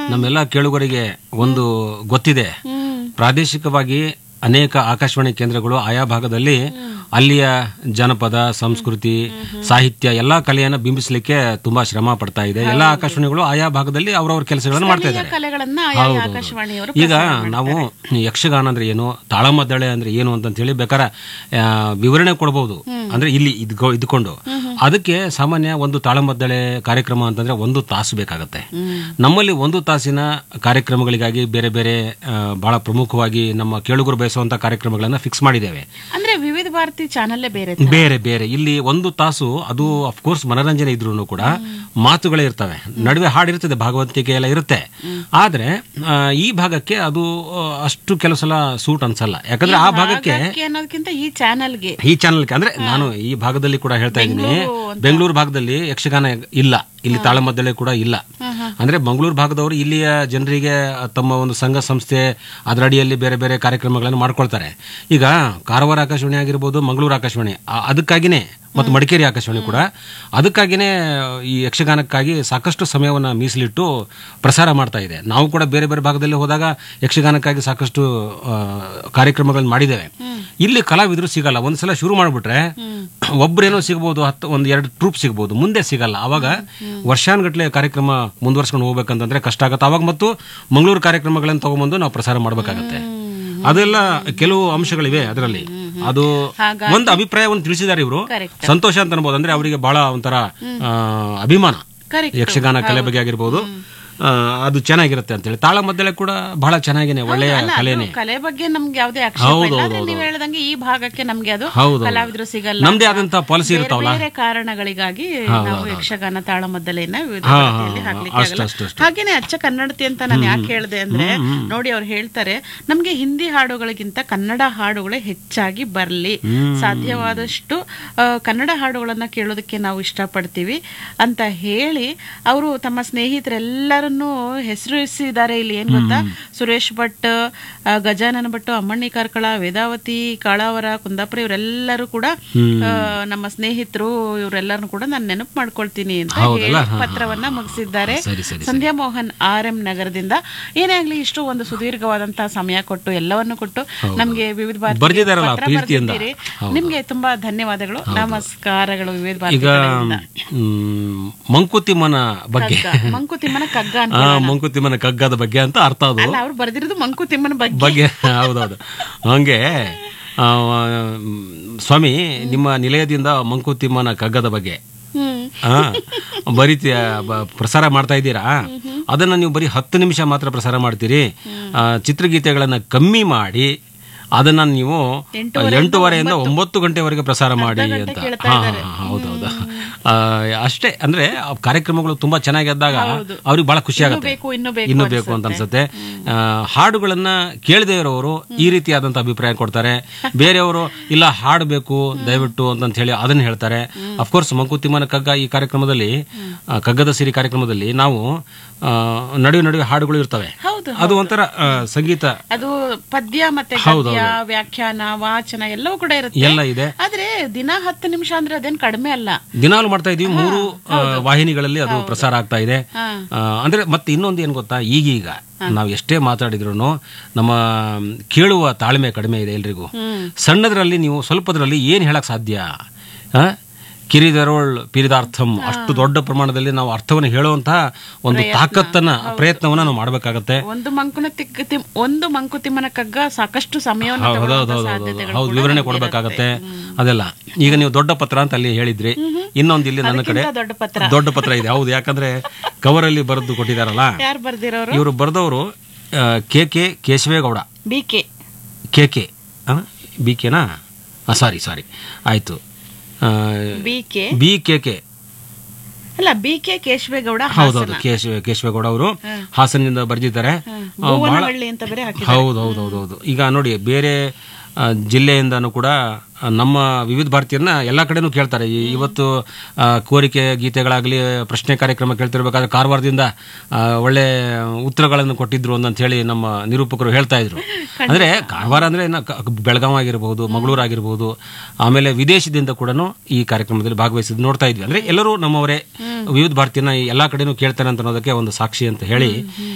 ನಮ್ಮೆಲ್ಲ ಕೇಳುಗರಿಗೆ ಒಂದು ಗೊತ್ತಿದೆ ಪ್ರಾದೇಶಿಕವಾಗಿ ಅನೇಕ ಆಕಾಶವಾಣಿ ಕೇಂದ್ರಗಳು ಆಯಾ ಭಾಗದಲ್ಲಿ ಅಲ್ಲಿಯ ಜನಪದ ಸಂಸ್ಕೃತಿ ಸಾಹಿತ್ಯ ಎಲ್ಲಾ ಕಲೆಯನ್ನು ಬಿಂಬಿಸಲಿಕ್ಕೆ ತುಂಬಾ ಶ್ರಮ ಪಡ್ತಾ ಇದೆ ಎಲ್ಲಾ ಆಕಾಶವಾಣಿಗಳು ಆಯಾ ಭಾಗದಲ್ಲಿ ಅವರವ್ರ ಕೆಲಸಗಳನ್ನು ಮಾಡ್ತಾ ಇದ್ದಾರೆ ಕಲೆಗಳನ್ನ ಆಯಾ ಹೌದು, ಹೌದು. ಆಕಾಶವಾಣಿಯವರು ಈಗ ನಾವು ಯಕ್ಷಗಾನ ಅಂದ್ರೆ ಏನು ತಾಳಮದ್ದಳೆ ಅಂದ್ರೆ ಏನು ಅಂತ ಹೇಳಿ ಬೇಕಾರೆ ಆ, ವಿವರಣೆ ಕೊಡಬಹುದು ಅಂದ್ರೆ ಇಲ್ಲಿ ಇದ್ಕೊ- ಇದ್ಕೊಂಡು ಅದಕ್ಕೆ ಸಾಮಾನ್ಯ ಒಂದು ತಾಳಮದ್ದಳೆ ಕಾರ್ಯಕ್ರಮ ಅಂತಂದ್ರೆ ಒಂದು ತಾಸು ಬೇಕಾಗತ್ತೆ ನಮ್ಮಲ್ಲಿ ಒಂದು ತಾಸಿನ ಕಾರ್ಯಕ್ರಮಗಳಿಗಾಗಿ ಬೇರೆ ಬೇರೆ ಆ, ಬಹಳ ಪ್ರಮುಖವಾಗಿ ನಮ್ಮ ಕೇಳುಗರು ಬಯಸುವಂತ ಕಾರ್ಯಕ್ರಮಗಳನ್ನ ಫಿಕ್ಸ್ ಮಾಡಿದ್ದೇವೆ ಅಂದ್ರೆ ವಿವಿಧ ಭಾರತಿ ಚಾನಲ್ಲೇ ಬೇರೆ ಬೇರೆ ಬೇರೆ ಇಲ್ಲಿ ಒಂದು ತಾಸು ಅದು ಅಫ್ಕೋರ್ಸ್ ಮನರಂಜನೆ ಇದ್ರೂ ಕೂಡ ಮಾತುಗಳೇ ಇರ್ತವೆ ನಡುವೆ ಹಾಡಿರ್ತದೆ ಭಾಗವತಿಕೆ ಎಲ್ಲ ಇರುತ್ತೆ ಆದ್ರೆ ಆ, ಈ ಭಾಗಕ್ಕೆ ಅದು ಆ, ಅಷ್ಟು ಕೆಲವು ಸಲ ಸೂಟ್ ಅನ್ಸಲ್ಲ ಯಾಕಂದ್ರೆ ಆ ಭಾಗಕ್ಕೆ ಭಾಗಕ್ಕೆ ಅನ್ನೋದಕ್ಕಿಂತ ಈ ಚಾನಲ್ಗೆ ಈ ಚಾನಲ್ಗೆ ಅಂದ್ರೆ ನಾನು ಈ ಭಾಗದಲ್ಲಿ ಕೂಡ ಹೇಳ್ತಾ ಇದ್ದೀನಿ ಬೆಂಗಳೂರು ಭಾಗದಲ್ಲಿ ಯಕ್ಷಗಾನ ಇಲ್ಲ ಇಲ್ಲಿ ತಾಳಮದ್ದಳೆ ಕೂಡ ಇಲ್ಲ ಅಂದ್ರೆ ಮಂಗಳೂರು ಭಾಗದವರು ಇಲ್ಲಿಯ ಜನರಿಗೆ ತಮ್ಮ ಒಂದು ಸಂಘ ಸಂಸ್ಥೆ ಅದರ ಅಡಿಯಲ್ಲಿ ಬೇರೆ ಬೇರೆ ಕಾರ್ಯಕ್ರಮಗಳನ್ನು ಮಾಡ್ಕೊಳ್ತಾರೆ ಈಗ ಕಾರವಾರ ಆಕಾಶವಾಣಿ ಆಗಿರ್ಬೋದು ಮಂಗಳೂರು ಆಕಾಶವಾಣಿ ಆ- ಅದಕ್ಕಾಗಿನೇ ಮತ್ತು ಮಡಿಕೇರಿ ಆಕಾಶವಾಣಿ ಕೂಡ ಅದಕ್ಕಾಗಿನೇ ಈ ಯಕ್ಷಗಾನಕ್ಕಾಗಿ ಸಾಕಷ್ಟು ಸಮಯವನ್ನು ಮೀಸಲಿಟ್ಟು ಪ್ರಸಾರ ಮಾಡ್ತಾ ಇದೆ ನಾವು ಕೂಡ ಬೇರೆ ಬೇರೆ ಭಾಗದಲ್ಲಿ ಹೋದಾಗ ಯಕ್ಷಗಾನಕ್ಕಾಗಿ ಸಾಕಷ್ಟು ಆ, ಕಾರ್ಯಕ್ರಮಗಳನ್ನ ಮಾಡಿದ್ದೇವೆ ಇಲ್ಲಿ ಕಲಾವಿದರು ಸಿಗಲ್ಲ ಒಂದ್ಸಲ ಶುರು ಮಾಡ್ಬಿಟ್ರೆ ಒಬ್ರೇನೋ ಸಿಗ್ಬೋದು ಹತ್ತು ಒಂದ್ ಎರಡು ಟ್ರೂಪ್ ಸಿಗ್ಬೋದು ಮುಂದೆ ಸಿಗಲ್ಲ ಅವಾಗ ವರ್ಷಾನುಗಟ್ಲೆ ಕಾರ್ಯಕ್ರಮ ಮುಂದುವರ್ಸ್ಕೊಂಡು ಹೋಗ್ಬೇಕಂತಂದ್ರೆ ಕಷ್ಟ ಆಗತ್ತೆ ಅವಾಗ ಮತ್ತು ಮಂಗಳೂರು ಕಾರ್ಯಕ್ರಮಗಳನ್ನು ತಗೊಂಬಂದು ನಾವು ಪ್ರಸಾರ ಮಾಡ್ಬೇಕಾಗತ್ತೆ ಅದೆಲ್ಲ ಕೆಲವು ಅಂಶಗಳಿವೆ ಅದರಲ್ಲಿ ಅದು ಒಂದು ಅಭಿಪ್ರಾಯವನ್ನು ತಿಳಿಸಿದ್ದಾರೆ ಇವರು ಸಂತೋಷ ಅಂತ ಅನ್ಬೋದು ಅಂದ್ರೆ ಅವರಿಗೆ ಬಹಳ ಒಂಥರ ಆ, ಅಭಿಮಾನ Correct. ಯಕ್ಷಗಾನ ಕಲೆ ಬಗ್ಗೆ ಆಗಿರ್ಬೋದು ಆ, ಅದು ಚೆನ್ನಾಗಿರುತ್ತೆ ಅಂತ ಹೇಳಿ ತಾಳಮದ್ದಳೆ ಕೂಡ ಬಹಳ ಚೆನ್ನಾಗೇನೆ ಒಳ್ಳೆಯ ಅಲ್ಲ, ಅದು ಕಲೆನೇ ಕಲೆ ಬಗ್ಗೆ ನಮ್ಗೆ ಯಾವುದೇ ಆಕ್ಷೇಪ ಹೌದು, ಇಲ್ಲ ಹೌದು, ಆದ್ರೆ ಹೌದು. ನೀವು ಹೇಳ್ದಂಗೆ ಈ ಭಾಗಕ್ಕೆ ನಮ್ಗೆ ಅದು ಹೌದು, ಹೌದು. ಕಲಾವಿದರು ಸಿಗಲ್ಲ ನಮ್ದೇ ಅಂತ ಆದಂತ policy ಬೇರೆ ಇರ್ತಾವಲ್ಲ? ಬೇರೆ ಕಾರಣಗಳಿಗಾಗಿ ನಾವು ಯಕ್ಷಗಾನ ತಾಳಮದ್ದಲೆಯನ್ನ ವಿವಿಧ ಹಾ, ಭಾರತಿಯಲ್ಲಿ ಹಾ, ಹಾಕ್ಲಿಕ್ಕೆ ಅಷ್ಟು, ಆಗಲ್ಲ ಅಷ್ಟು, ಅಷ್ಟು. ಹಾಗೇನೆ ಅಚ್ಚ ಕನ್ನಡತಿ ಅಂತ ನಾನು ಯಾಕೆ ಹೇಳಿದೆ ಅಂದ್ರೆ ನೋಡಿ ಅವ್ರು ಹೇಳ್ತಾರೆ ನಮ್ಗೆ ಹಿಂದಿ ಹಾಡುಗಳಿಗಿಂತ ಕನ್ನಡ ಹಾಡುಗಳೇ ಹೆಚ್ಚಾಗಿ ಬರ್ಲಿ ಸಾಧ್ಯವಾದಷ್ಟು ಆ, ಕನ್ನಡ ಹಾಡುಗಳನ್ನ ಕೇಳೋದಕ್ಕೆ ನಾವು ಇಷ್ಟಪಡ್ತೀವಿ ಅಂತ ಹೇಳಿ ಅವರು ತಮ್ಮ ಸ್ನೇಹಿತರೆಲ್ಲರನ್ನೂ ಹೆಸರಿಸಿದ್ದಾರೆ ಇಲ್ಲಿ ಏನ್ ಗೊತ್ತಾ ಸುರೇಶ್ ಭಟ್ ಆ, ಗಜಾನನ ಭಟ್ ಅಮ್ಮಣ್ಣಿ ಕಾರ್ಕಳ ವೇದಾವತಿ ಕಾಳಾವರ ಕುಂದಾಪುರ ಇವರೆಲ್ಲರೂ ಕೂಡ ಆ, ನಮ್ಮ ಸ್ನೇಹಿತರು ಇವರೆಲ್ಲರನ್ನು ಕೂಡ ನಾನು ನೆನಪು ಮಾಡ್ಕೊಳ್ತೀನಿ ಅಂತ ಹೇಳಿ ಪತ್ರವನ್ನ ಮುಗಿಸಿದ್ದಾರೆ ಸರಿ ಸರಿ ಸಂಧ್ಯಾ ಮೋಹನ್ ಆರ್ ಎಂ ನಗರದಿಂದ ಏನೇ ಆಗ್ಲಿ ಇಷ್ಟು ಒಂದು ಸುದೀರ್ಘವಾದಂತಹ ಸಮಯ ಕೊಟ್ಟು ಎಲ್ಲವನ್ನು ಕೊಟ್ಟು ನಮ್ಗೆ ವಿವಿಧ ಭಾರತಿ ಬರ್ದಿದಾರಲ್ಲ ಪತ್ರ ಪ್ರೀತಿಯಿಂದ. ಬರ್ದಿದ್ದೀರಿ. ನಿಮ್ಗೆ ತುಂಬಾ ಧನ್ಯವಾದಗಳು ನಮಸ್ಕಾರಗಳು ವಿವಿಧ ಭಾರತಿ ಈಗ ಮ್, ಮಂಕುತಿಮ್ಮನ ಬಗ್ಗೆ ಕಗ್ಗ. ಮಂಕುತಿಮ್ಮನ ಕಗ್ಗ ಅಂತ ಆ ಮಂಕುತಿಮ್ಮನ ಕಗ್ಗದ ಬಗ್ಗೆ ಅಂತ ಅರ್ಥ ಅದು ಅಲ್ಲ ಅವ್ರು ಬರ್ದಿರೋದು ಮಂಕುತಿಮ್ಮನ ಬಗ್ಗೆ ಬಗ್ಗೆ ಹೌದೌದು ಹಂಗೆ ಆ, ಮ್, ಸ್ವಾಮಿ ನಿಮ್ಮ ನಿಲಯದಿಂದ ಮಂಕುತಿಮ್ಮನ ಕಗ್ಗದ ಬಗ್ಗೆ ಹ್ಮ್ ಆ, ಬರೀತಿ ಬ- ಪ್ರಸಾರ ಮಾಡ್ತಾ ಇದ್ದೀರಾ ಅದನ್ನ ನೀವು ಬರೀ ಹತ್ತು ನಿಮಿಷ ಮಾತ್ರ ಪ್ರಸಾರ ಮಾಡ್ತೀರಿ ಆ, ಚಿತ್ರಗೀತೆಗಳನ್ನ ಕಮ್ಮಿ ಮಾಡಿ ಅದನ್ನ ನೀವು ಎಂಟೂವರೆಯಿಂದ ಒಂಬತ್ತು ಗಂಟೆವರೆಗೆ ಪ್ರಸಾರ ಮಾಡಿ ಅಂತ ಹಾ ಹಾ, ಹಾ, ಹೌದೌದು ಆ, ಅಷ್ಟೇ ಅಂದ್ರೆ ಆ ಕಾರ್ಯಕ್ರಮಗಳು ತುಂಬಾ ಚೆನ್ನಾಗಿ ಇದ್ದಾಗ ಅವ್ರಿಗೆ ಬಹಳ ಖುಷಿ ಆಗುತ್ತೆ ಬೇಕು ಇನ್ನು ಬೇಕು ಇನ್ನು ಬೇಕು ಅಂತ ಅನ್ಸುತ್ತೆ ಆ, ಹಾಡುಗಳನ್ನ ಕೇಳದೇ ಇರೋರು ಈ ರೀತಿಯಾದಂತ ಅಭಿಪ್ರಾಯ ಕೊಡ್ತಾರೆ ಬೇರೆಯವರು ಇಲ್ಲ ಹಾಡಬೇಕು ದಯವಿಟ್ಟು ಅಂತ ಹೇಳಿ ಅದನ್ನ ಹೇಳ್ತಾರೆ ಅಫ್ಕೋರ್ಸ್ ಮಂಕುತಿಮ್ಮನ ಕಗ್ಗ ಈ ಕಾರ್ಯಕ್ರಮದಲ್ಲಿ ಆ, ಕಗ್ಗದ ಸಿರಿ ಕಾರ್ಯಕ್ರಮದಲ್ಲಿ ನಾವು ಆ, ನಡುವೆ ನಡುವೆ ಹಾಡುಗಳು ಇರ್ತವೆ ಹೌದು ಅದು ಒಂಥರ ಆ, ಸಂಗೀತ ಅದು ಪದ್ಯ ಮತ್ತೆ ಗದ್ಯ ವ್ಯಾಖ್ಯಾನ ವಾಚನ ಎಲ್ಲವೂ ಕೂಡ ಇರುತ್ತೆ ಎಲ್ಲ ಇದೆ ಆದ್ರೆ ದಿನ ಹತ್ತು ನಿಮಿಷ ಅಂದ್ರೆ ಅದೇನ್ ಕಡಿಮೆ ಅಲ್ಲ ದಿನಾಲು ಮಾಡ್ತಾ ಇದೀವಿ ಮೂರು ಆ, ವಾಹಿನಿಗಳಲ್ಲಿ ಅದು ಪ್ರಸಾರ ಆಗ್ತಾ ಇದೆ ಹಾ. ಆ, ಅಂದ್ರೆ ಮತ್ತೆ ಇನ್ನೊಂದು ಏನ್ ಗೊತ್ತಾ ಈಗೀಗ ನಾವು ಎಷ್ಟೇ ಮಾತಾಡಿದ್ರು ನಮ್ಮ ಕೇಳುವ ತಾಳ್ಮೆ ಕಡಿಮೆ ಇದೆ ಎಲ್ರಿಗೂ ಸಣ್ಣದ್ರಲ್ಲಿ ನೀವು ಸ್ವಲ್ಪದ್ರಲ್ಲಿ ಏನ್ ಹೇಳಕ್ ಸಾಧ್ಯ ಆ? ಕಿರಿದರೋಳ್ ಪಿರಿದಾರ್ಥಂ ಅಷ್ಟು ದೊಡ್ಡ ಪ್ರಮಾಣದಲ್ಲಿ ನಾವು ಅರ್ಥವನ್ನು ಹೇಳುವಂತಹ ಒಂದು ತಾಕತ್ತನ್ನ ಪ್ರಯತ್ನವನ್ನ ನಾವು ಮಾಡ್ಬೇಕಾಗತ್ತೆ ಒಂದು ಮಂಕುನ ತಿಕ್ಕ ತಿಮ್- ಒಂದು ಮಂಕುತಿಮ್ಮನ ಕಗ್ಗ ಸಾಕಷ್ಟು ಸಮಯವನ್ನು ಹೌದು ಹೌದು ತಗೊಳ್ಳುವಂತ ಹೌದು ಹೌದು ಸಾಧ್ಯತೆಗಳು ಹೌದು ಕೂಡ ವಿವರಣೆ ನಮ್ಗೆ ಕೊಡ್ಬೇಕಾಗತ್ತೆ ಅದೆಲ್ಲ ಈಗ ನೀವು ದೊಡ್ಡ ಪತ್ರ ಅಂತ ಅಲ್ಲಿ ಹೇಳಿದ್ರಿ ಇನ್ನೊಂದು ಇಲ್ಲಿ ನನ್ನ ಕಡೆ ಅದಕ್ಕಿಂತ ದೊಡ್ಡ ಪತ್ರ ದೊಡ್ಡ ಪತ್ರ ಇದೆ ಹೌದು ಯಾಕಂದ್ರೆ ಕವರಲ್ಲಿ ಬರೆದು ಕೊಟ್ಟಿದಾರಲ್ಲ ಯಾರು ಬರ್ದಿರೋರು ಇವರು ಬರೆದವರು K K Keshavegowda B K K K B ಕೆನಾ ಸಾರಿ ಸಾರಿ ಆಯ್ತು B K B K K ಅಲ್ಲ ಬಿ ಕೆ ಕೇಶವೇಗೌಡ ಹೌದೌದು ಕೇಶವ ಕೇಶವೇಗೌಡ ಅವರು ಹಾಸನದಿಂದ ಬರ್ದಿದ್ದಾರೆ ಆ, ಬಹಳ ಭುವನಹಳ್ಳಿ ಅಂತ ಬೇರೆ ಹಾಕಿ ಹೌದು ಹೌದು ಹೌದು ಹೌದು ಈಗ ನೋಡಿ ಬೇರೆ ಆ, ಜಿಲ್ಲೆಯಿಂದನೂ ಕೂಡ ಆ, ನಮ್ಮ ವಿವಿಧ ಭಾರತೀಯರನ್ನ ಎಲ್ಲ ಕಡೆನೂ ಕೇಳ್ತಾರೆ ಈ- ಇವತ್ತು ಆ, ಕೋರಿಕೆ ಗೀತೆಗಳಾಗಲಿ ಪ್ರಶ್ನೆ ಕಾರ್ಯಕ್ರಮ ಕೇಳ್ತಿರ್ಬೇಕಾದ್ರೆ ಕಾರವಾರದಿಂದ ಆ, ಒಳ್ಳೆ ಉತ್ತರಗಳನ್ನು ಕೊಟ್ಟಿದ್ರು ಅಂತ ಹೇಳಿ ನಮ್ಮ ನಿರೂಪಕರು ಹೇಳ್ತಾ ಇದ್ರು ಅಂದ್ರೆ ಕಾರವಾರ ಅಂದ್ರೆ ಇನ್ನ ಕ- ಬೆಳಗಾವಿ ಆಗಿರಬಹುದು ಮಂಗಳೂರು ಆಗಿರಬಹುದು ಆಮೇಲೆ ವಿದೇಶದಿಂದ ಕೂಡ ಈ ಕಾರ್ಯಕ್ರಮದಲ್ಲಿ ಭಾಗವಹಿಸಿದ್ ನೋಡ್ತಾ ಇದ್ವಿ ಅಂದ್ರೆ ಎಲ್ಲರೂ ನಮ್ಮವರೇ ವಿವಿಧ ಭಾರತೀಯನ ಎಲ್ಲಾ ಕಡೆನೂ ಕೇಳ್ತಾರೆ ಅಂತ ಅನ್ನೋದಕ್ಕೆ ಒಂದು ಸಾಕ್ಷಿ ಅಂತ ಹೇಳಿ